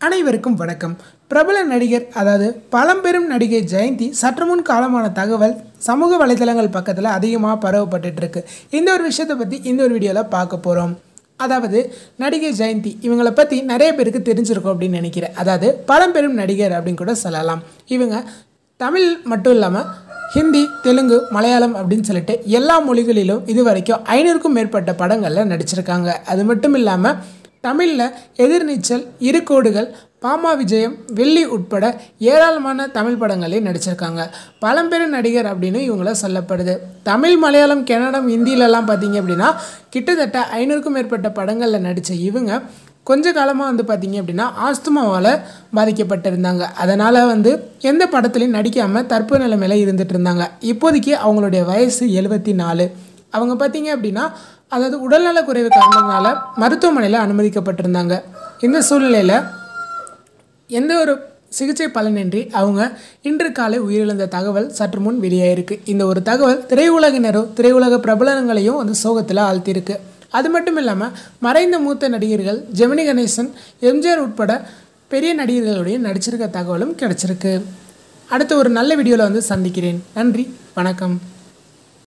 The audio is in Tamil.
அனைவருக்கும் வணக்கம் பிரபல நடிகர் அதாவது பழம்பெரும் நடிகை ஜெயந்தி சற்று முன் காலமான தகவல் சமூக வலைதளங்கள் பக்கத்தில் அதிகமாக பரவப்பட்டுட்டு இருக்கு இந்த ஒரு விஷயத்தை பற்றி இந்த ஒரு வீடியோவில் பார்க்க போகிறோம் அதாவது நடிகை ஜெயந்தி இவங்களை பற்றி நிறைய பேருக்கு தெரிஞ்சிருக்கும் அப்படின்னு நினைக்கிறேன் அதாவது பழம்பெரும் நடிகர் அப்படின்னு கூட சொல்லலாம் இவங்க தமிழ் மட்டும் இல்லாமல் ஹிந்தி தெலுங்கு மலையாளம் அப்படின்னு சொல்லிட்டு எல்லா மொழிகளிலும் இது வரைக்கும் ஐநூறுக்கும் மேற்பட்ட படங்களில் நடிச்சிருக்காங்க அது மட்டும் இல்லாமல் தமிழில் எதிர்நீச்சல் இரு கோடுகள் பாமா விஜயம் வெள்ளி உட்பட ஏராளமான தமிழ் படங்களையும் நடிச்சிருக்காங்க பழம்பெரும் நடிகர் அப்படின்னு இவங்கள சொல்லப்படுது தமிழ் மலையாளம் கன்னடம் ஹிந்திலெல்லாம் பார்த்தீங்க அப்படின்னா கிட்டத்தட்ட ஐநூறுக்கும் மேற்பட்ட படங்களில் நடித்த இவங்க கொஞ்ச காலமாக வந்து பார்த்தீங்க அப்படின்னா ஆஸ்துமாவால் பாதிக்கப்பட்டிருந்தாங்க அதனால் வந்து எந்த படத்துலையும் நடிக்காமல் தற்பு நிலைமையில இருந்துட்டு இருந்தாங்க இப்போதைக்கு அவங்களுடைய வயசு எழுபத்தி நாலு அவங்க பார்த்தீங்க அப்படின்னா அதாவது உடல்நலக் குறைவு காரணத்தினால மருத்துவமனையில் அனுமதிக்கப்பட்டிருந்தாங்க இந்த சூழ்நிலையில் எந்த ஒரு சிகிச்சை பலனின்றி அவங்க இன்று காலை உயிரிழந்த தகவல் சற்று முன் வெளியாயிருக்கு இந்த ஒரு தகவல் திரையுலகினரும் திரையுலக பிரபலங்களையும் வந்து சோகத்தில் ஆழ்த்தியிருக்கு அது மட்டும் இல்லாமல் மறைந்த மூத்த நடிகர்கள் ஜெமினி கணேசன் எம்ஜிஆர் உட்பட பெரிய நடிகர்களுடையும் நடிச்சிருக்க தகவலும் கிடச்சிருக்கு அடுத்த ஒரு நல்ல வீடியோவில் வந்து சந்திக்கிறேன் நன்றி வணக்கம்